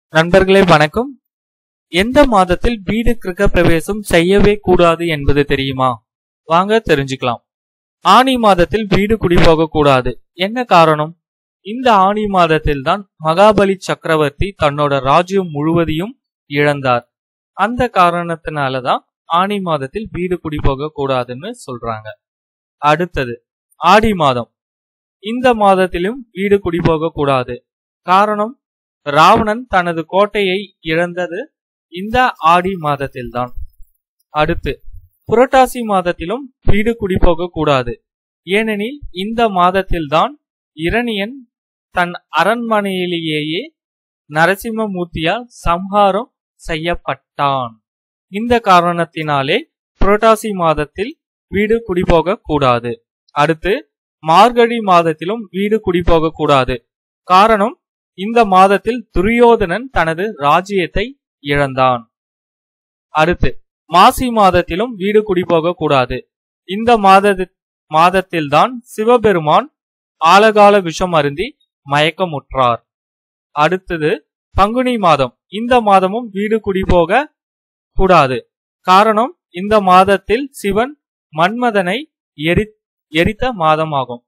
நண்பர்களே வணக்கம் எந்த மாதத்தில் வீடு கிரக பிரவேசம் செய்யவே கூடாது என்பது தெரியுமா வாங்க தெரிஞ்சுக்கலாம் ஆனி மாதத்தில் வீடு குடிபோக கூடாது என்ன காரணம் இந்த ஆனி மாதத்தில் தான் மகாபலி சக்கரவர்த்தி தன்னோட ராஜ்யம் முழுவதையும் இழந்தார் அந்த காரணத்தினாலதான் ஆனி மாதத்தில் வீடு குடிபோக கூடாதுன்னு சொல்றாங்க அடுத்தது ஆடி மாதம் இந்த மாதத்திலும் வீடு குடிபோக கூடாது காரணம் ராவணன் தனது கோட்டையை இழந்தது இந்த ஆடி மாதத்தில்தான் அடுத்து புரட்டாசி மாதத்திலும் வீடு குடிபோக கூடாது ஏனெனில் இந்த மாதத்தில்தான் இரணியன் தன் அரண்மனையிலேயே நரசிம்மமூர்த்தியால் சம்ஹாரம் செய்யப்பட்டான் இந்த காரணத்தினாலே புரட்டாசி மாதத்தில் வீடு குடிபோக கூடாது அடுத்து மார்கழி மாதத்திலும் வீடு குடிபோக கூடாது காரணம் இந்த மாதத்தில் துரியோதனன் தனது ராஜ்யத்தை இழந்தான் அடுத்து மாசி மாதத்திலும் வீடு குடிபோக கூடாது இந்த மாத மாதத்தில்தான் சிவபெருமான் ஆலகால விஷம் அருந்தி மயக்கமுற்றார் அடுத்தது பங்குனி மாதம் இந்த மாதமும் வீடு குடிபோக கூடாது காரணம் இந்த மாதத்தில் சிவன் மன்மதனை எரி எரித்த மாதமாகும்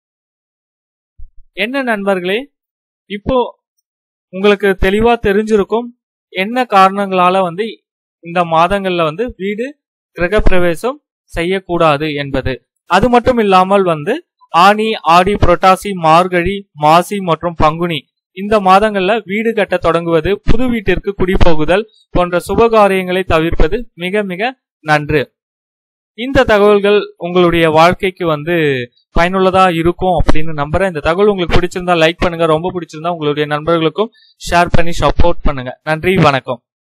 என்ன நண்பர்களே இப்போ உங்களுக்கு தெளிவா தெரிஞ்சிருக்கும் என்ன காரணங்களால வந்து இந்த மாதங்கள்ல வந்து வீடு கிரக பிரவேசம் செய்யக்கூடாது என்பது அது மட்டும் இல்லாமல் வந்து ஆனி ஆடி புரட்டாசி மார்கழி மாசி மற்றும் பங்குனி இந்த மாதங்கள்ல வீடு கட்ட தொடங்குவது புது வீட்டிற்கு குடிபோகுதல் போன்ற சுபகாரியங்களை தவிர்ப்பது மிக மிக நன்று இந்த தகவல்கள் உங்களுடைய வாழ்க்கைக்கு வந்து பயனுள்ளதா இருக்கும் அப்படின்னு நம்புறேன் இந்த தகவல் உங்களுக்கு பிடிச்சிருந்தா லைக் பண்ணுங்க ரொம்ப பிடிச்சிருந்தா உங்களுடைய நண்பர்களுக்கும் ஷேர் பண்ணி சப்போர்ட் பண்ணுங்க நன்றி வணக்கம்